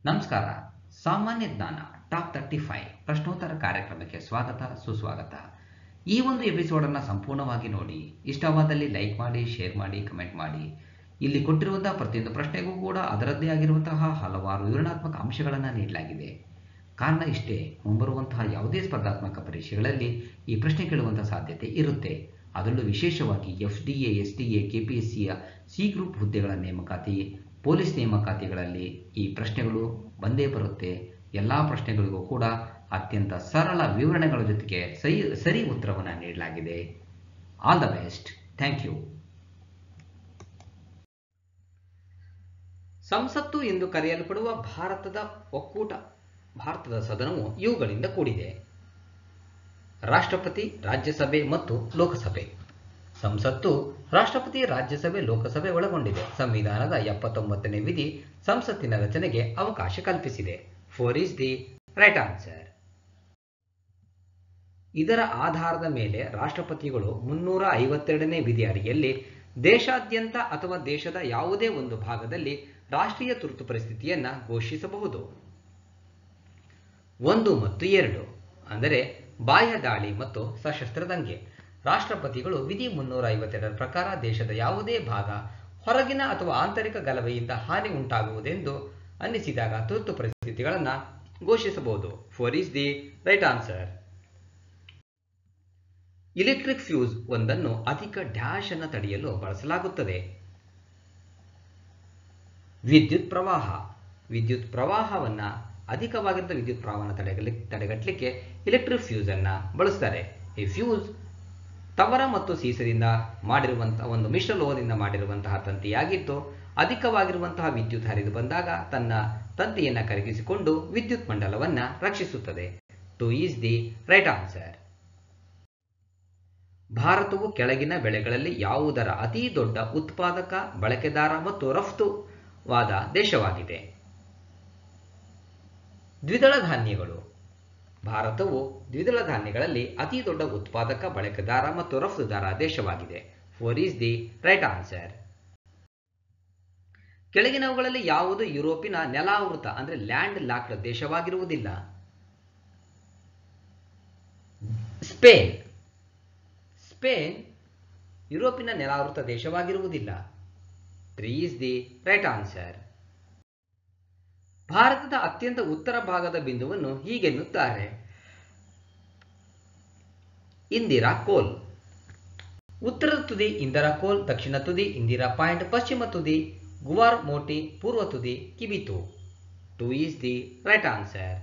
ನಮಸ್ಕಾರ ಸಾಮಾನ್ಯ ಜ್ಞಾನ ಟಾಪ್ ತರ್ಟಿ ಫೈವ್ ಪ್ರಶ್ನೋತ್ತರ ಕಾರ್ಯಕ್ರಮಕ್ಕೆ ಸ್ವಾಗತ ಸುಸ್ವಾಗತ ಈ ಒಂದು ಎಪಿಸೋಡನ್ನು ಸಂಪೂರ್ಣವಾಗಿ ನೋಡಿ ಇಷ್ಟವಾದಲ್ಲಿ ಲೈಕ್ ಮಾಡಿ ಶೇರ್ ಮಾಡಿ ಕಮೆಂಟ್ ಮಾಡಿ ಇಲ್ಲಿ ಕೊಟ್ಟಿರುವಂತಹ ಪ್ರತಿಯೊಂದು ಪ್ರಶ್ನೆಗೂ ಕೂಡ ಅದರದ್ದೇ ಆಗಿರುವಂತಹ ಹಲವಾರು ವಿವರಣಾತ್ಮಕ ಅಂಶಗಳನ್ನು ನೀಡಲಾಗಿದೆ ಕಾರಣ ಇಷ್ಟೇ ಮುಂಬರುವಂತಹ ಯಾವುದೇ ಸ್ಪರ್ಧಾತ್ಮಕ ಪರೀಕ್ಷೆಗಳಲ್ಲಿ ಈ ಪ್ರಶ್ನೆ ಕೇಳುವಂತಹ ಸಾಧ್ಯತೆ ಇರುತ್ತೆ ಅದರಲ್ಲೂ ವಿಶೇಷವಾಗಿ F D A S D A K P S ಸಿಯ ಸಿ ಗ್ರೂಪ್ ಹುದ್ದೆಗಳ ನೇಮಕಾತಿ ಪೊಲೀಸ್ ನೇಮಕಾತಿಗಳಲ್ಲಿ ಈ ಪ್ರಶ್ನೆಗಳು ಬಂದೇ ಬರುತ್ತೆ ಎಲ್ಲ ಪ್ರಶ್ನೆಗಳಿಗೂ ಕೂಡ ಅತ್ಯಂತ ಸರಳ ವಿವರಣೆಗಳ ಜೊತೆಗೆ ಸೈ ಸರಿ ಉತ್ತರವನ್ನು ನೀಡಲಾಗಿದೆ all the best thank you ಸಂಸತ್ತು ಎಂದು ಕರೆಯಲ್ಪಡುವ ಭಾರತದ ಒಕ್ಕೂಟ ಭಾರತದ ಸದನವು ಇವುಗಳಿಂದ ಕೂಡಿದೆ ರಾಷ್ಟ್ರಪತಿ ರಾಜ್ಯಸಭೆ ಮತ್ತು ಲೋಕಸಭೆ ಸಂಸತ್ತು ರಾಷ್ಟ್ರಪತಿ ರಾಜ್ಯಸಭೆ ಲೋಕಸಭೆ ಒಳಗೊಂಡಿದೆ ಸಂವಿಧಾನದ ಎಪ್ಪತ್ತೊಂಬತ್ತನೇ ವಿಧಿ ಸಂಸತ್ತಿನ ರಚನೆಗೆ ಅವಕಾಶ ಕಲ್ಪಿಸಿದೆ four is the right answer ಇದರ ಆಧಾರದ ಮೇಲೆ ರಾಷ್ಟ್ರಪತಿಗಳು ಮುನ್ನೂರ ಐವತ್ತೆರಡನೇ ವಿಧಿ ಅಡಿಯಲ್ಲಿ ದೇಶಾದ್ಯಂತ ಅಥವಾ ದೇಶದ ಯಾವುದೇ ಒಂದು ಭಾಗದಲ್ಲಿ ರಾಷ್ಟ್ರೀಯ ತುರ್ತು ಪರಿಸ್ಥಿತಿಯನ್ನ ಘೋಷಿಸಬಹುದು ಒಂದು ಮತ್ತು ಎರಡು ಅಂದರೆ ಬಾಹ್ಯ ದಾಳಿ ಮತ್ತು ಸಶಸ್ತ್ರ ದಂಗೆ ರಾಷ್ಟ್ರಪತಿಗಳು ವಿಧಿ ಮುನ್ನೂರ ಐವತ್ತೆರಡರ ಪ್ರಕಾರ ದೇಶದ ಯಾವುದೇ ಭಾಗ ಹೊರಗಿನ ಅಥವಾ ಆಂತರಿಕ ಗಲಭೆಯಿಂದ ಹಾನಿ ಉಂಟಾಗುವುದೆಂದು ಅನ್ನಿಸಿದಾಗ ತುರ್ತು ಪರಿಸ್ಥಿತಿಗಳನ್ನು ಘೋಷಿಸಬಹುದು four is the right answer electric fuse ಒಂದನ್ನು ಅಧಿಕ ಡ್ಯಾಶ್ ಅನ್ನು ತಡೆಯಲು ಬಳಸಲಾಗುತ್ತದೆ ವಿದ್ಯುತ್ ಪ್ರವಾಹ ವಿದ್ಯುತ್ ಪ್ರವಾಹವನ್ನ ಅಧಿಕವಾಗಿದ್ದ ವಿದ್ಯುತ್ ಪ್ರವಾಹವನ್ನು ತಡೆಗಲಿ ತಡೆಗಟ್ಟಲಿಕ್ಕೆ ಎಲೆಕ್ಟ್ರಿಕ್ ಫ್ಯೂಸ್ ಅನ್ನ ಬಳಸ್ತಾರೆ ಈ ಫ್ಯೂಸ್ ತವರ ಮತ್ತು ಸೀಸದಿಂದ ಮಾಡಿರುವಂತಹ ಒಂದು ಮಿಶ್ರ ಲೋಹದಿಂದ ಮಾಡಿರುವಂತಹ ತಂತಿಯಾಗಿದ್ದು ಅಧಿಕವಾಗಿರುವಂತಹ ವಿದ್ಯುತ್ ಹರಿದು ಬಂದಾಗ ತನ್ನ ತಂತಿಯನ್ನು ಕರಗಿಸಿಕೊಂಡು ವಿದ್ಯುತ್ ಮಂಡಲವನ್ನ ರಕ್ಷಿಸುತ್ತದೆ two is the right answer ಭಾರತವು ಕೆಳಗಿನ ಬೆಳೆಗಳಲ್ಲಿ ಯಾವುದರ ಅತಿ ದೊಡ್ಡ ಉತ್ಪಾದಕ ಬಳಕೆದಾರ ಮತ್ತು ರಫ್ತುವಾದ ದೇಶವಾಗಿದೆ ದ್ವಿದಳ ಧಾನ್ಯಗಳು ಭಾರತವು ದ್ವಿದಳ ಧಾನ್ಯಗಳಲ್ಲಿ ಅತಿ ದೊಡ್ಡ ಉತ್ಪಾದಕ ಬಳಕೆದಾರ ಮತ್ತು ರಫ್ತುದಾರ ದೇಶವಾಗಿದೆ four is the right answer ಕೆಳಗಿನವುಗಳಲ್ಲಿ ಯಾವುದು ಯುರೋಪಿನ ನೆಲಾವೃತ ಅಂದ್ರೆ ಲ್ಯಾಂಡ್ ಲಾಕ್ಡ್ ದೇಶವಾಗಿರುವುದಿಲ್ಲ ಸ್ಪೇನ್ ಸ್ಪೇನ್ ಯುರೋಪಿನ ನೆಲಾವೃತ ದೇಶವಾಗಿರುವುದಿಲ್ಲ three is the right answer ಭಾರತದ ಅತ್ಯಂತ ಉತ್ತರ ಭಾಗದ ಬಿಂದುವನ್ನು ಹೀಗೆನ್ನುತ್ತಾರೆ ಇಂದಿರಾ ಕೋಲ್ ಉತ್ತರದ ತುದಿ ಇಂದಿರಾ ಕೋಲ್ ದಕ್ಷಿಣ ತುದಿ ಇಂದಿರಾ ಪಾಯಿಂಟ್ ಪಶ್ಚಿಮ ತುದಿ ಗುವಾರ್ ಮೋಟಿ ಪೂರ್ವ ತುದಿ Kibithu two is the right answer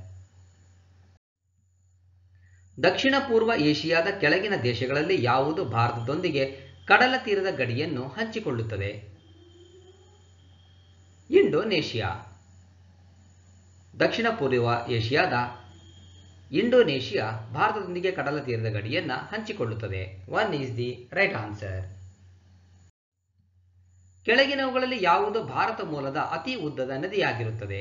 ದಕ್ಷಿಣ ಪೂರ್ವ ಏಷಿಯಾದ ಕೆಳಗಿನ ದೇಶಗಳಲ್ಲಿ ಯಾವುದು ಭಾರತದೊಂದಿಗೆ ಕಡಲ ತೀರದ ಗಡಿಯನ್ನು ಹಂಚಿಕೊಳ್ಳುತ್ತದೆ ಇಂಡೋನೇಷಿಯಾ ದಕ್ಷಿಣ ಪೂರ್ವ ಏಷಿಯಾದ ಇಂಡೋನೇಷಿಯಾ ಭಾರತದೊಂದಿಗೆ ಕಡಲ ತೀರದ ಗಡಿಯನ್ನ ಹಂಚಿಕೊಳ್ಳುತ್ತದೆ one is the right answer ಕೆಳಗಿನವುಗಳಲ್ಲಿ ಯಾವುದು ಭಾರತ ಮೂಲದ ಅತಿ ಉದ್ದದ ನದಿಯಾಗಿರುತ್ತದೆ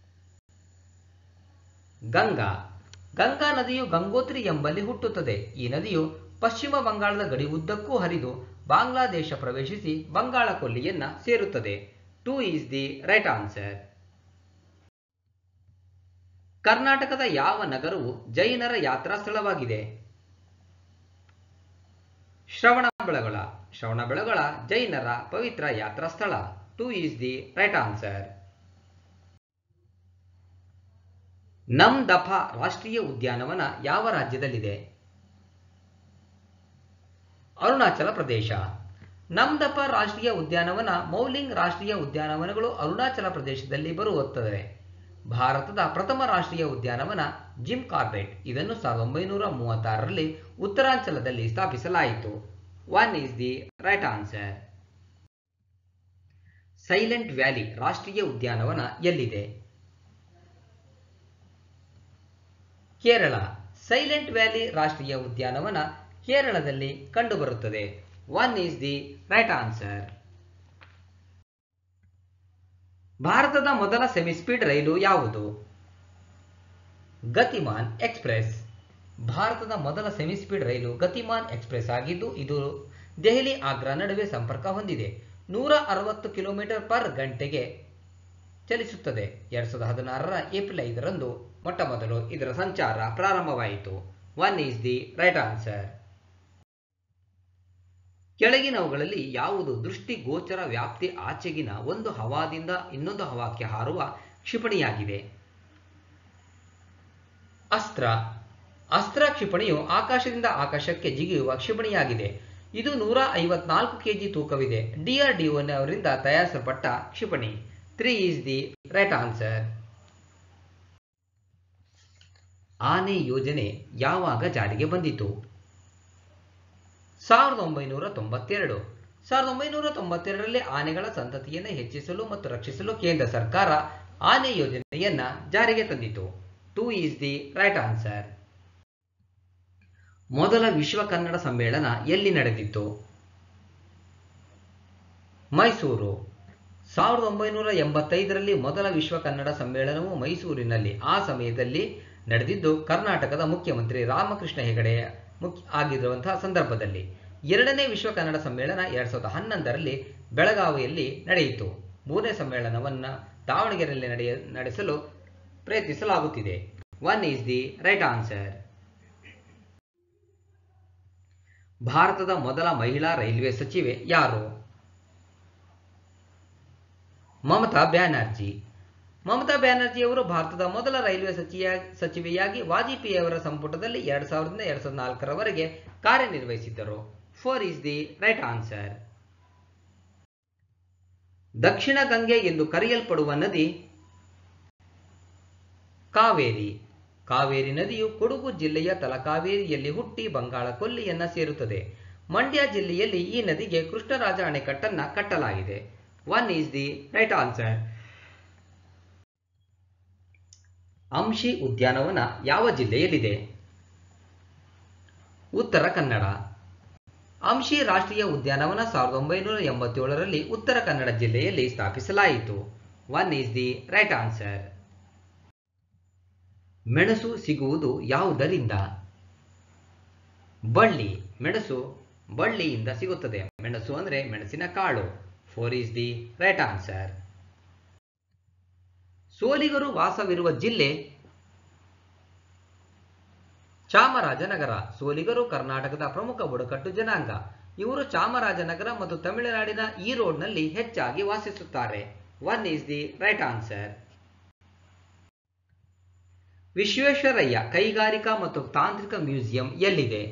ಗಂಗಾ ಗಂಗಾ ನದಿಯು ಗಂಗೋತ್ರಿ ಎಂಬಲ್ಲಿ ಹುಟ್ಟುತ್ತದೆ ಈ ನದಿಯು ಪಶ್ಚಿಮ ಬಂಗಾಳದ ಗಡಿ ಉದ್ದಕ್ಕೂ ಹರಿದು ಬಾಂಗ್ಲಾದೇಶ ಪ್ರವೇಶಿಸಿ ಬಂಗಾಳ ಕೊಲ್ಲಿಯನ್ನ ಸೇರುತ್ತದೆ two is the right answer ಕರ್ನಾಟಕದ ಯಾವ ನಗರವು ಜೈನರ ಯಾತ್ರಾ ಸ್ಥಳವಾಗಿದೆ ಶ್ರವಣಬೆಳಗೊಳ ಶ್ರವಣಬೆಳಗೊಳ ಜೈನರ ಪವಿತ್ರ ಯಾತ್ರಾ ಸ್ಥಳ two is the right answer Namdapha ರಾಷ್ಟ್ರೀಯ ಉದ್ಯಾನವನ ಯಾವ ರಾಜ್ಯದಲ್ಲಿದೆ ಅರುಣಾಚಲ ಪ್ರದೇಶ ನಮ್ದಪ ರಾಷ್ಟ್ರೀಯ ಉದ್ಯಾನವನ ಮೌಲಿಂಗ್ ರಾಷ್ಟ್ರೀಯ ಉದ್ಯಾನವನಗಳು ಅರುಣಾಚಲ ಪ್ರದೇಶದಲ್ಲಿ ಬರುತ್ತದೆ ಭಾರತದ ಪ್ರಥಮ ರಾಷ್ಟ್ರೀಯ ಉದ್ಯಾನವನ ಜಿಮ್ ಕಾರ್ಬೆಟ್ ಇದನ್ನು ಸಾವಿರದ ಒಂಬೈನೂರ ಮೂವತ್ತಾರರಲ್ಲಿ ಉತ್ತರಾಂಚಲದಲ್ಲಿ ಸ್ಥಾಪಿಸಲಾಯಿತು one is the right answer silent valley ರಾಷ್ಟ್ರೀಯ ಉದ್ಯಾನವನ ಎಲ್ಲಿದೆ ಕೇರಳ ಸೈಲೆಂಟ್ ವ್ಯಾಲಿ ರಾಷ್ಟ್ರೀಯ ಉದ್ಯಾನವನ ಕೇರಳದಲ್ಲಿ ಕಂಡುಬರುತ್ತದೆ one is the right answer ಭಾರತದ ಮೊದಲ ಸೆಮಿಸ್ಪೀಡ್ ರೈಲು ಯಾವುದು ಗತಿಮಾನ್ ಎಕ್ಸ್ಪ್ರೆಸ್ ಭಾರತದ ಮೊದಲ ಸೆಮಿಸ್ಪೀಡ್ ರೈಲು ಗತಿಮಾನ್ ಎಕ್ಸ್ಪ್ರೆಸ್ ಆಗಿದ್ದು ಇದು ದೆಹಲಿ ಆಗ್ರಾ ನಡುವೆ ಸಂಪರ್ಕ ಹೊಂದಿದೆ ನೂರ ಅರವತ್ತು ಕಿಲೋಮೀಟರ್ ಪರ್ ಗಂಟೆಗೆ ಚಲಿಸುತ್ತದೆ ಎರಡ್ ಸಾವಿರದ ಹದಿನಾರರ ಏಪ್ರಿಲ್ ಐದರಂದು ಮೊಟ್ಟ ಮೊದಲು ಇದರ ಸಂಚಾರ ಪ್ರಾರಂಭವಾಯಿತು one is the right answer ಕೆಳಗಿನವುಗಳಲ್ಲಿ ಯಾವುದು ದೃಷ್ಟಿಗೋಚರ ವ್ಯಾಪ್ತಿ ಆಚೆಗಿನ ಒಂದು ಹವಾದಿಂದ ಇನ್ನೊಂದು ಹವಾಕ್ಕೆ ಹಾರುವ ಕ್ಷಿಪಣಿಯಾಗಿದೆ ಅಸ್ತ್ರ ಅಸ್ತ್ರ ಕ್ಷಿಪಣಿಯು ಆಕಾಶದಿಂದ ಆಕಾಶಕ್ಕೆ ಜಿಗಿಯುವ ಕ್ಷಿಪಣಿಯಾಗಿದೆ ಇದು ನೂರ ಐವತ್ನಾಲ್ಕು ಕೆಜಿ ತೂಕವಿದೆ ಡಿಆರ್ಡಿಒನವರಿಂದ ತಯಾರಿಸಲ್ಪಟ್ಟ ಕ್ಷಿಪಣಿ three is the right answer ಆನೆ ಯೋಜನೆ ಯಾವಾಗ ಜಾರಿಗೆ ಬಂದಿತು ಸಾವಿರದ ಒಂಬೈನೂರ ತೊಂಬತ್ತೆರಡು ಸಾವಿರದ ಒಂಬೈನೂರ ತೊಂಬತ್ತೆರಡರಲ್ಲಿ ಆನೆಗಳ ಸಂತತಿಯನ್ನು ಹೆಚ್ಚಿಸಲು ಮತ್ತು ರಕ್ಷಿಸಲು ಕೇಂದ್ರ ಸರ್ಕಾರ ಆನೆ ಯೋಜನೆಯನ್ನ ಜಾರಿಗೆ ತಂದಿತು two is the right answer ಮೊದಲ ವಿಶ್ವ ಕನ್ನಡ ಸಮ್ಮೇಳನ ಎಲ್ಲಿ ನಡೆದಿತ್ತು ಮೈಸೂರು ಸಾವಿರದ ಒಂಬೈನೂರ ಎಂಬತ್ತೈದರಲ್ಲಿ ಮೊದಲ ವಿಶ್ವ ಕನ್ನಡ ಸಮ್ಮೇಳನವು ಮೈಸೂರಿನಲ್ಲಿ ಆ ಸಮಯದಲ್ಲಿ ನಡೆದಿದ್ದು ಕರ್ನಾಟಕದ ಮುಖ್ಯಮಂತ್ರಿ ರಾಮಕೃಷ್ಣ ಹೆಗಡೆ ಮುಖ್ಯ ಆಗಿರುವಂತಹ ಸಂದರ್ಭದಲ್ಲಿ ಎರಡನೇ ವಿಶ್ವ ಕನ್ನಡ ಸಮ್ಮೇಳನ ಎರಡ್ ಸಾವಿರದ ಹನ್ನೊಂದರಲ್ಲಿ ಬೆಳಗಾವಿಯಲ್ಲಿ ನಡೆಯಿತು ಮೂರನೇ ಸಮ್ಮೇಳನವನ್ನ ದಾವಣಗೆರೆಯಲ್ಲಿ ನಡೆಯ ನಡೆಸಲು ಪ್ರಯತ್ನಿಸಲಾಗುತ್ತಿದೆ one is the right answer ಭಾರತದ ಮೊದಲ ಮಹಿಳಾ ರೈಲ್ವೆ ಸಚಿವೆ ಯಾರು ಮಮತಾ ಬ್ಯಾನರ್ಜಿ ಮಮತಾ ಬ್ಯಾನರ್ಜಿಯವರು ಭಾರತದ ಮೊದಲ ರೈಲ್ವೆ ಸಚಿವ ಸಚಿವೆಯಾಗಿ ವಾಜಪೇಯಿಯವರ ಸಂಪುಟದಲ್ಲಿ ಎರಡ್ ಸಾವಿರದಿಂದ ಎರಡ್ ಸಾವಿರದ ನಾಲ್ಕರವರೆಗೆ ಕಾರ್ಯನಿರ್ವಹಿಸಿದ್ದರು four is the right answer ದಕ್ಷಿಣ ಗಂಗೆ ಎಂದು ಕರೆಯಲ್ಪಡುವ ನದಿ ಕಾವೇರಿ ಕಾವೇರಿ ನದಿಯು ಕೊಡಗು ಜಿಲ್ಲೆಯ ತಲಕಾವೇರಿಯಲ್ಲಿ ಹುಟ್ಟಿ ಬಂಗಾಳ ಕೊಲ್ಲಿಯನ್ನ ಸೇರುತ್ತದೆ ಮಂಡ್ಯ ಜಿಲ್ಲೆಯಲ್ಲಿ ಈ ನದಿಗೆ ಕೃಷ್ಣರಾಜ ಅಣೆಕಟ್ಟನ್ನ ಕಟ್ಟಲಾಗಿದೆ one is the right answer Anshi ಉದ್ಯಾನವನ ಯಾವ ಜಿಲ್ಲೆಯಲ್ಲಿದೆ ಉತ್ತರ ಕನ್ನಡ ಅಂಶಿ ರಾಷ್ಟ್ರೀಯ ಉದ್ಯಾನವನ ಸಾವಿರದ ಒಂಬೈನೂರ ಎಂಬತ್ತೇಳರಲ್ಲಿ ಉತ್ತರ ಕನ್ನಡ ಜಿಲ್ಲೆಯಲ್ಲಿ ಸ್ಥಾಪಿಸಲಾಯಿತು one is the right answer ಮೆಣಸು ಸಿಗುವುದು ಯಾವುದರಿಂದ ಬಳ್ಳಿ ಮೆಣಸು ಬಳ್ಳಿಯಿಂದ ಸಿಗುತ್ತದೆ ಮೆಣಸು ಅಂದ್ರೆ ಮೆಣಸಿನ ಕಾಳು four is the right answer ಸೋಲಿಗರು ವಾಸವಿರುವ ಜಿಲ್ಲೆ ಚಾಮರಾಜನಗರ ಸೋಲಿಗರು ಕರ್ನಾಟಕದ ಪ್ರಮುಖ ಬುಡಕಟ್ಟು ಜನಾಂಗ ಇವರು ಚಾಮರಾಜನಗರ ಮತ್ತು ತಮಿಳುನಾಡಿನ ಈರೋಡ್ನಲ್ಲಿ ಹೆಚ್ಚಾಗಿ ವಾಸಿಸುತ್ತಾರೆ one is the right answer Visvesvaraya ಕೈಗಾರಿಕಾ ಮತ್ತು ತಾಂತ್ರಿಕ ಮ್ಯೂಸಿಯಂ ಎಲ್ಲಿದೆ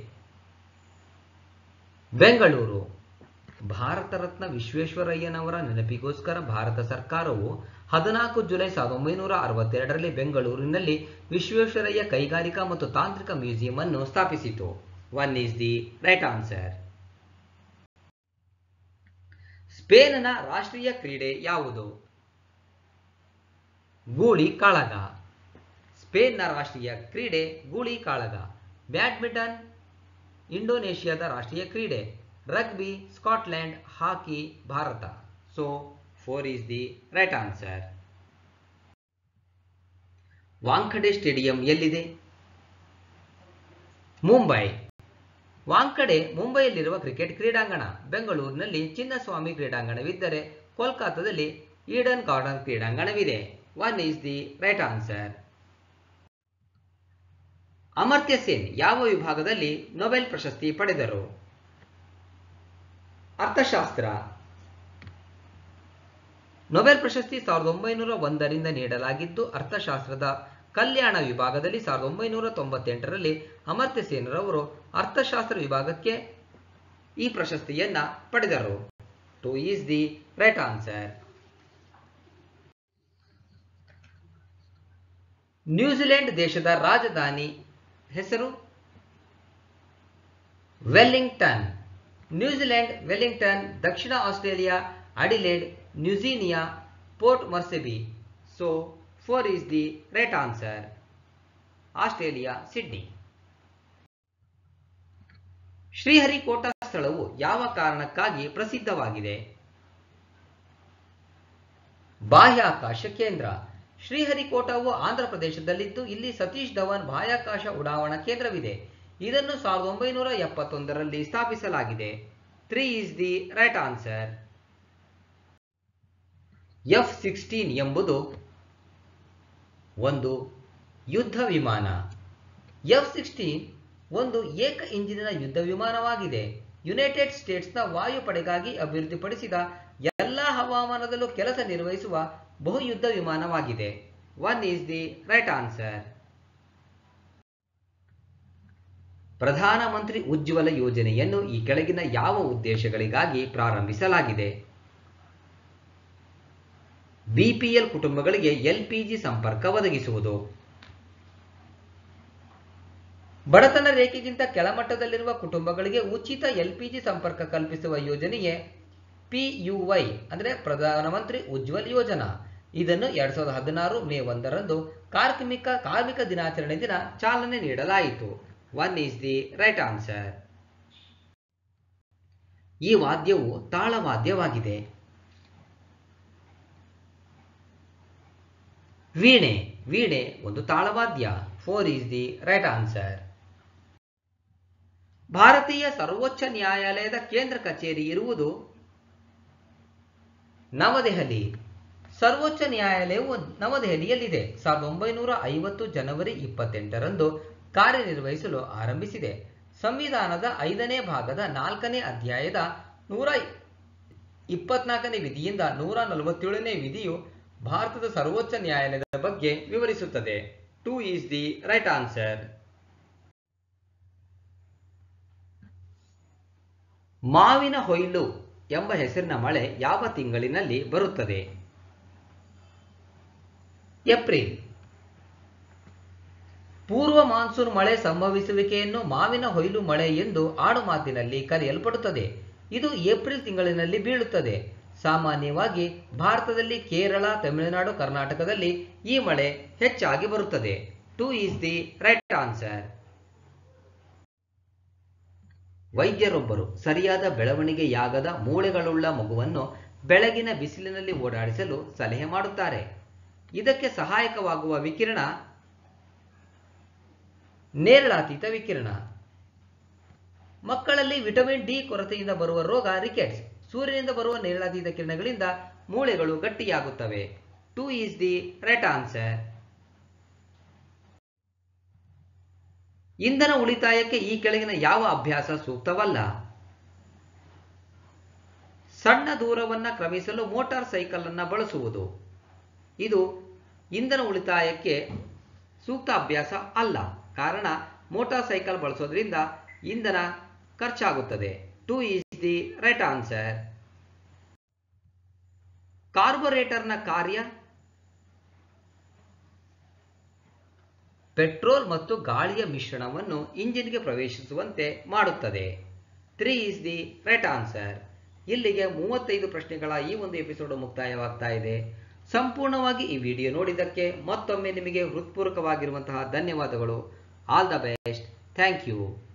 ಬೆಂಗಳೂರು ಭಾರತ ರತ್ನ ವಿಶ್ವೇಶ್ವರಯ್ಯನವರ ನೆನಪಿಗೋಸ್ಕರ ಭಾರತ ಸರ್ಕಾರವು ಹದಿನಾಲ್ಕು ಜುಲೈ ಸಾವಿರದ ಒಂಬೈನೂರ ಅರವತ್ತೆರಡರಲ್ಲಿ ಬೆಂಗಳೂರಿನಲ್ಲಿ ವಿಶ್ವೇಶ್ವರಯ್ಯ ಕೈಗಾರಿಕಾ ಮತ್ತು ತಾಂತ್ರಿಕ ಮ್ಯೂಸಿಯಂ ಅನ್ನು ಸ್ಥಾಪಿಸಿತು one is the right answer ಸ್ಪೇನ್ನ ರಾಷ್ಟ್ರೀಯ ಕ್ರೀಡೆ ಯಾವುದು ಗೂಳಿ ಕಾಳಗ ಸ್ಪೇನ್ನ ರಾಷ್ಟ್ರೀಯ ಕ್ರೀಡೆ ಗೂಳಿ ಕಾಳಗ ಬ್ಯಾಡ್ಮಿಂಟನ್ ಇಂಡೋನೇಷ್ಯಾದ ರಾಷ್ಟ್ರೀಯ ಕ್ರೀಡೆ rugby Scotland hockey Bharat so four is the right answer Wankhede stadium ಎಲ್ಲಿದೆ ಮುಂಬೈ ವಾಂಖಡೆ ಮುಂಬೈಯಲ್ಲಿರುವ ಕ್ರಿಕೆಟ್ ಕ್ರೀಡಾಂಗಣ ಬೆಂಗಳೂರಿನಲ್ಲಿ ಚಿನ್ನಸ್ವಾಮಿ ಕ್ರೀಡಾಂಗಣವಿದ್ದರೆ ಕೋಲ್ಕತ್ತಾದಲ್ಲಿ ಈಡನ್ ಗಾರ್ಡನ್ ಕ್ರೀಡಾಂಗಣವಿದೆ one is the right answer Amartya Sen ಯಾವ ವಿಭಾಗದಲ್ಲಿ ನೊಬೆಲ್ ಪ್ರಶಸ್ತಿ ಪಡೆದರು ಅರ್ಥಶಾಸ್ತ್ರ ನೊಬೆಲ್ ಪ್ರಶಸ್ತಿ ಸಾವಿರದ ಒಂಬೈನೂರ ಒಂದರಿಂದ ನೀಡಲಾಗಿದ್ದು ಅರ್ಥಶಾಸ್ತ್ರದ ಕಲ್ಯಾಣ ವಿಭಾಗದಲ್ಲಿ ಸಾವಿರದ ಒಂಬೈನೂರ ತೊಂಬತ್ತೆಂಟರಲ್ಲಿ ಅಮರ್ತ್ಯ ಸೇನರವರು ಅರ್ಥಶಾಸ್ತ್ರ ವಿಭಾಗಕ್ಕೆ ಈ ಪ್ರಶಸ್ತಿಯನ್ನ ಪಡೆದರು two is the right answer New Zealand ದೇಶದ ರಾಜಧಾನಿ ಹೆಸರು ವೆಲ್ಲಿಂಗ್ಟನ್ ನ್ಯೂಜಿಲೆಂಡ್ ವೆಲ್ಲಿಂಗ್ಟನ್ ದಕ್ಷಿಣ Australia Adelaide New Guinea Port Moresby so four is the right answer Australia Sydney Sriharikota ಸ್ಥಳವು ಯಾವ ಕಾರಣಕ್ಕಾಗಿ ಪ್ರಸಿದ್ಧವಾಗಿದೆ ಬಾಹ್ಯಾಕಾಶ ಕೇಂದ್ರ ಶ್ರೀಹರಿಕೋಟವು ಆಂಧ್ರ ಪ್ರದೇಶದಲ್ಲಿದ್ದು ಇಲ್ಲಿ ಸತೀಶ್ ಧವನ್ ಬಾಹ್ಯಾಕಾಶ ಉಡಾವಣಾ ಕೇಂದ್ರವಿದೆ ಇದನ್ನು ಸಾವಿರದ ಒಂಬೈನೂರ ಎಪ್ಪತ್ತೊಂದರಲ್ಲಿ ಸ್ಥಾಪಿಸಲಾಗಿದೆ three is the right answer F sixteen ಎಂಬುದು ಒಂದು ಯುದ್ಧ ವಿಮಾನ ಎಫ್ ಸಿಕ್ಸ್ಟೀನ್ ಒಂದು ಏಕ ಇಂಜಿನಿನ ಯುದ್ಧ ವಿಮಾನವಾಗಿದೆ ಯುನೈಟೆಡ್ ಸ್ಟೇಟ್ಸ್ನ ವಾಯುಪಡೆಗಾಗಿ ಅಭಿವೃದ್ಧಿಪಡಿಸಿದ ಎಲ್ಲ ಹವಾಮಾನದಲ್ಲೂ ಕೆಲಸ ನಿರ್ವಹಿಸುವ ಬಹುಯುದ್ಧ ವಿಮಾನವಾಗಿದೆ one is the right answer Pradhanmantri Ujjwala ಯೋಜನೆಯನ್ನು ಈ ಕೆಳಗಿನ ಯಾವ ಉದ್ದೇಶಗಳಿಗಾಗಿ ಪ್ರಾರಂಭಿಸಲಾಗಿದೆ ಬಿಪಿಎಲ್ ಕುಟುಂಬಗಳಿಗೆ ಎಲ್ಪಿಜಿ ಸಂಪರ್ಕ ಒದಗಿಸುವುದು ಬಡತನ ರೇಖೆಗಿಂತ ಕೆಳಮಟ್ಟದಲ್ಲಿರುವ ಕುಟುಂಬಗಳಿಗೆ ಉಚಿತ ಎಲ್ಪಿಜಿ ಸಂಪರ್ಕ ಕಲ್ಪಿಸುವ ಯೋಜನೆಯೇ ಪಿಯುವೈ ಅಂದರೆ ಪ್ರಧಾನಮಂತ್ರಿ ಉಜ್ವಲ್ ಯೋಜನಾ ಇದನ್ನು ಎರಡ್ ಸಾವಿರದ ಹದಿನಾರು ಮೇ ಒಂದರಂದು ಕಾರ್ಮಿಕ ಕಾರ್ಮಿಕ ದಿನಾಚರಣೆ ದಿನ ಚಾಲನೆ ನೀಡಲಾಯಿತು one is the right answer ಈ ವಾದ್ಯವು ತಾಳವಾದ್ಯವಾಗಿದೆ ವೀಣೆ ವೀಣೆ ಒಂದು ತಾಳವಾದ್ಯ four is the right answer ಭಾರತೀಯ ಸರ್ವೋಚ್ಚ ನ್ಯಾಯಾಲಯದ ಕೇಂದ್ರ ಕಚೇರಿ ಇರುವುದು ನವದೆಹಲಿ ಸರ್ವೋಚ್ಚ ನ್ಯಾಯಾಲಯವು ನವದೆಹಲಿಯಲ್ಲಿದೆ ಸಾವಿರದ ಒಂಬೈನೂರ ಐವತ್ತು ಜನವರಿ ಇಪ್ಪತ್ತೆಂಟರಂದು ಕಾರ್ಯನಿರ್ವಹಿಸಲು ಆರಂಭಿಸಿದೆ ಸಂವಿಧಾನದ ಐದನೇ ಭಾಗದ ನಾಲ್ಕನೇ ಅಧ್ಯಾಯದ ನೂರ ಇಪ್ಪತ್ನಾಲ್ಕನೇ ವಿಧಿಯಿಂದ ನೂರ ನಲವತ್ತೇಳನೇ ವಿಧಿಯು ಭಾರತದ ಸರ್ವೋಚ್ಚ ನ್ಯಾಯಾಲಯದ ಬಗ್ಗೆ ವಿವರಿಸುತ್ತದೆ two is the right answer ಮಾವಿನ ಹೊಯ್ಲು ಎಂಬ ಹೆಸರಿನ ಮಳೆ ಯಾವ ತಿಂಗಳಿನಲ್ಲಿ ಬರುತ್ತದೆ ಏಪ್ರಿಲ್ ಪೂರ್ವ ಮಾನ್ಸೂನ್ ಮಳೆ ಸಂಭವಿಸುವಿಕೆಯನ್ನು ಮಾವಿನ ಹೊಯ್ಲು ಮಳೆ ಎಂದು ಆಡುಮಾತಿನಲ್ಲಿ ಕರೆಯಲ್ಪಡುತ್ತದೆ ಇದು ಏಪ್ರಿಲ್ ತಿಂಗಳಿನಲ್ಲಿ ಬೀಳುತ್ತದೆ ಸಾಮಾನ್ಯವಾಗಿ ಭಾರತದಲ್ಲಿ ಕೇರಳ ತಮಿಳುನಾಡು ಕರ್ನಾಟಕದಲ್ಲಿ ಈ ಮಳೆ ಹೆಚ್ಚಾಗಿ ಬರುತ್ತದೆ two is the right answer ವೈದ್ಯರೊಬ್ಬರು ಸರಿಯಾದ ಬೆಳವಣಿಗೆಯಾಗದ ಮೂಳೆಗಳುಳ್ಳ ಮಗುವನ್ನು ಬೆಳಗಿನ ಬಿಸಿಲಿನಲ್ಲಿ ಓಡಾಡಿಸಲು ಸಲಹೆ ಮಾಡುತ್ತಾರೆ ಇದಕ್ಕೆ ಸಹಾಯಕವಾಗುವ ವಿಕಿರಣ ನೇರಳಾತೀತ ವಿಕಿರಣ ಮಕ್ಕಳಲ್ಲಿ ವಿಟಮಿನ್ ಡಿ ಕೊರತೆಯಿಂದ ಬರುವ ರೋಗ ರಿಕೆಟ್ಸ್ ಸೂರ್ಯನಿಂದ ಬರುವ ನೇರಳಾತೀತ ಕಿರಣಗಳಿಂದ ಮೂಳೆಗಳು ಗಟ್ಟಿಯಾಗುತ್ತವೆ two is the right answer ಇಂಧನ ಉಳಿತಾಯಕ್ಕೆ ಈ ಕೆಳಗಿನ ಯಾವ ಅಭ್ಯಾಸ ಸೂಕ್ತವಲ್ಲ ಸಣ್ಣ ದೂರವನ್ನ ಕ್ರಮಿಸಲು ಮೋಟಾರ್ ಸೈಕಲ್ ಅನ್ನ ಬಳಸುವುದು ಇದು ಇಂಧನ ಉಳಿತಾಯಕ್ಕೆ ಸೂಕ್ತ ಅಭ್ಯಾಸ ಅಲ್ಲ ಕಾರಣ ಮೋಟಾರ್ ಸೈಕಲ್ ಬಳಸೋದ್ರಿಂದ ಇಂಧನ ಖರ್ಚಾಗುತ್ತದೆ ಟೂ ಈಸ್ ದಿ ರೈಟ್ ಆನ್ಸರ್ ಕಾರ್ಬೊರೇಟರ್ನ ಕಾರ್ಯ ಪೆಟ್ರೋಲ್ ಮತ್ತು ಗಾಳಿಯ ಮಿಶ್ರಣವನ್ನು ಇಂಜಿನ್ಗೆ ಪ್ರವೇಶಿಸುವಂತೆ ಮಾಡುತ್ತದೆ three is the right answer ಇಲ್ಲಿಗೆ ಮೂವತ್ತೈದು ಪ್ರಶ್ನೆಗಳ ಈ ಒಂದು ಎಪಿಸೋಡ್ ಮುಕ್ತಾಯವಾಗ್ತಾ ಇದೆ ಸಂಪೂರ್ಣವಾಗಿ ಈ ವಿಡಿಯೋ ನೋಡಿದ್ದಕ್ಕೆ ಮತ್ತೊಮ್ಮೆ ನಿಮಗೆ ಹೃತ್ಪೂರ್ವಕವಾಗಿರುವಂತಹ ಧನ್ಯವಾದಗಳು all the best thank you